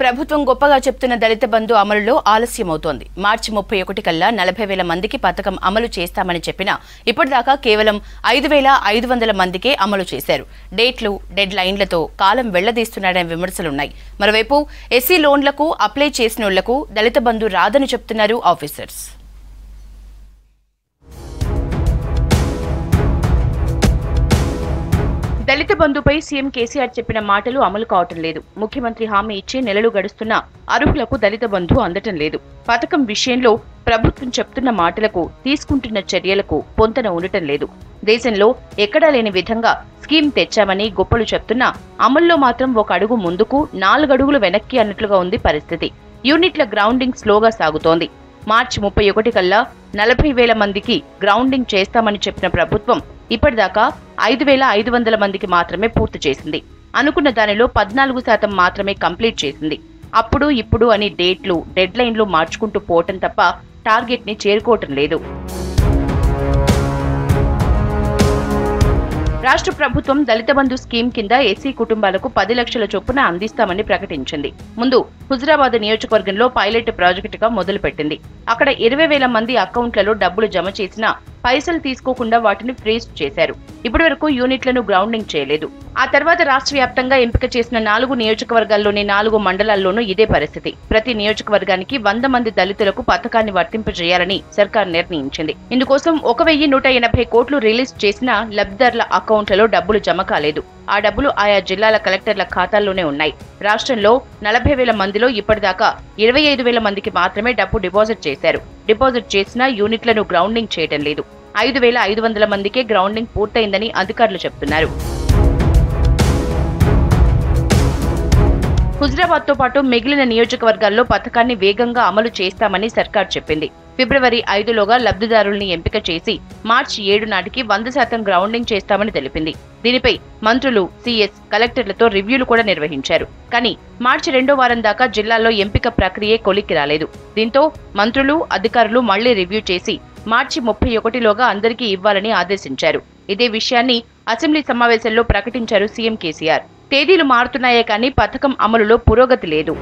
ప్రభుత్వం గొప్పగా చెప్తున్న దళిత బంధు అమలులో ఆలస్యమవుతోంది మార్చి ముప్పై ఒకటి కల్లా నలభై వేల మందికి పథకం అమలు చేస్తామని చెప్పినా ఇప్పటిదాకా కేవలం ఐదు వేల ఐదు వందల మందికే అమలు చేశారు డేట్లు డెడ్ లైన్లతో కాలం వెళ్లదీస్తున్నాడనే విమర్శలున్నాయి మరోవైపు ఎస్సీ లోన్లకు అప్లై చేసినోళ్లకు దళిత బంధు రాదని చెప్తున్నారు ఆఫీసర్స్ దళిత బంధుపై సీఎం కేసీఆర్ చెప్పిన మాటలు అమలు కావటం లేదు ముఖ్యమంత్రి హామీ ఇచ్చి నెలలు గడుస్తున్నా అర్హులకు దళిత బంధు అందటం లేదు పథకం విషయంలో ప్రభుత్వం చెప్తున్న మాటలకు తీసుకుంటున్న చర్యలకు పొంతన ఉండటం లేదు దేశంలో ఎక్కడా లేని విధంగా స్కీమ్ తెచ్చామని గొప్పలు చెప్తున్నా అమల్లో మాత్రం ఒక అడుగు ముందుకు నాలుగడుగులు వెనక్కి అన్నట్లుగా ఉంది పరిస్థితి యూనిట్ల గ్రౌండింగ్ స్లోగా సాగుతోంది మార్చి ముప్పై ఒకటి కల్లా నలభై వేల మందికి గ్రౌండింగ్ చేస్తామని చెప్పిన ప్రభుత్వం ఇప్పటిదాకా ఐదు వేల ఐదు వందల మందికి మాత్రమే పూర్తి చేసింది అనుకున్న దానిలో పద్నాలుగు శాతం మాత్రమే కంప్లీట్ చేసింది అప్పుడు ఇప్పుడు అని డేట్లు డెడ్ లైన్లు మార్చుకుంటూ పోవటం తప్ప టార్గెట్ ని చేరుకోవటం లేదు రాష్ట్ర ప్రభుత్వం దళిత బంధు స్కీమ్ కింద ఎస్సీ కుటుంబాలకు పది లక్షల చొప్పున అందిస్తామని ప్రకటించింది ముందు హుజరాబాద్ నియోజకవర్గంలో పైలట్ ప్రాజెక్టుగా మొదలుపెట్టింది అక్కడ ఇరవై వేల మంది అకౌంట్లలో డబ్బులు జమ చేసినా పైసలు తీసుకోకుండా వాటిని ఫ్రీజ్ చేశారు ఇప్పటి వరకు యూనిట్లను గ్రౌండింగ్ చేయలేదు ఆ తర్వాత రాష్ట్ర వ్యాప్తంగా ఎంపిక చేసిన నాలుగు నియోజకవర్గాల్లోని నాలుగు మండలాల్లోనూ ఇదే పరిస్థితి ప్రతి నియోజకవర్గానికి వంద మంది దళితులకు పథకాన్ని వర్తింపజేయాలని సర్కార్ నిర్ణయించింది ఇందుకోసం ఒక వెయ్యి నూట ఎనభై కోట్లు రిలీజ్ చేసిన లబ్ధిదారుల అకౌంట్లలో డబ్బులు జమ కాలేదు ఆ డబ్బులు ఆయా జిల్లాల కలెక్టర్ల ఖాతాల్లోనే ఉన్నాయి రాష్ట్రంలో నలభై వేల మందిలో ఇప్పటిదాకా ఇరవై ఐదు వేల మందికి మాత్రమే డబ్బు డిపాజిట్ చేశారు డిపాజిట్ చేసిన యూనిట్లను గ్రౌండింగ్ చేయటం లేదు ఐదు వేల ఐదు వందల మందికే గ్రౌండింగ్ పూర్తయిందని అధికారులు చెబుతున్నారు హుజరాబాద్ తో పాటు మిగిలిన నియోజకవర్గాల్లో పథకాన్ని వేగంగా అమలు చేస్తామని సర్కార్ చెప్పింది ఫిబ్రవరి ఐదులోగా లబ్ధిదారుల్ని ఎంపిక చేసి మార్చి ఏడు నాటికి వంద శాతం గ్రౌండింగ్ చేస్తామని తెలిపింది దీనిపై మంత్రులు సీఎస్ కలెక్టర్లతో రివ్యూలు కూడా నిర్వహించారు కానీ మార్చి రెండో వారం దాకా జిల్లాల్లో ఎంపిక ప్రక్రియే కొలిక్కి రాలేదు దీంతో మంత్రులు అధికారులు మళ్లీ రివ్యూ చేసి మార్చి ముప్పై ఒకటిలోగా అందరికీ ఇవ్వాలని ఆదేశించారు ఇదే విషయాన్ని అసెంబ్లీ సమావేశంలో ప్రకటించారు సీఎం కేసీఆర్ తేదీలు మారుతున్నాయే కానీ పథకం అమలులో పురోగతి లేదు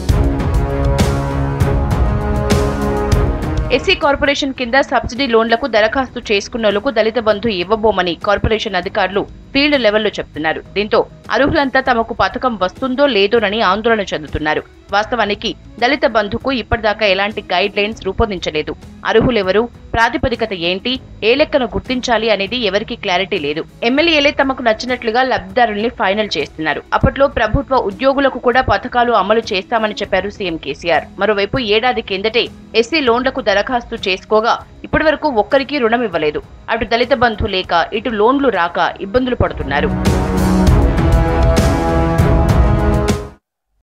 ఎస్సీ కార్పొరేషన్ కింద సబ్సిడీ లోన్లకు దరఖాస్తు చేసుకున్నోళ్లకు దళిత బంధు ఇవ్వబోమని కార్పొరేషన్ అధికారులు ఫీల్డ్ లెవెల్లో చెప్తున్నారు దీంతో అర్హులంతా తమకు పథకం వస్తుందో లేదోనని ఆందోళన చెందుతున్నారు వాస్తవానికి దళిత బంధుకు ఇప్పటిదాకా ఎలాంటి గైడ్ లైన్స్ రూపొందించలేదు అర్హులెవరు ప్రాతిపదికత ఏంటి ఏ లెక్కను గుర్తించాలి అనేది ఎవరికీ క్లారిటీ లేదు ఎమ్మెల్యేలే తమకు నచ్చినట్లుగా లబ్ధిదారుల్ని ఫైనల్ చేస్తున్నారు అప్పట్లో ప్రభుత్వ ఉద్యోగులకు కూడా పథకాలు అమలు చేస్తామని చెప్పారు సీఎం కేసీఆర్ మరోవైపు ఏడాది కిందటే ఎస్సీ లోన్లకు దరఖాస్తు చేసుకోగా ఇప్పటివరకు ఒక్కరికీ రుణం ఇవ్వలేదు అటు దళిత బంధు లేక ఇటు లోన్లు రాక ఇబ్బందులు పడుతున్నారు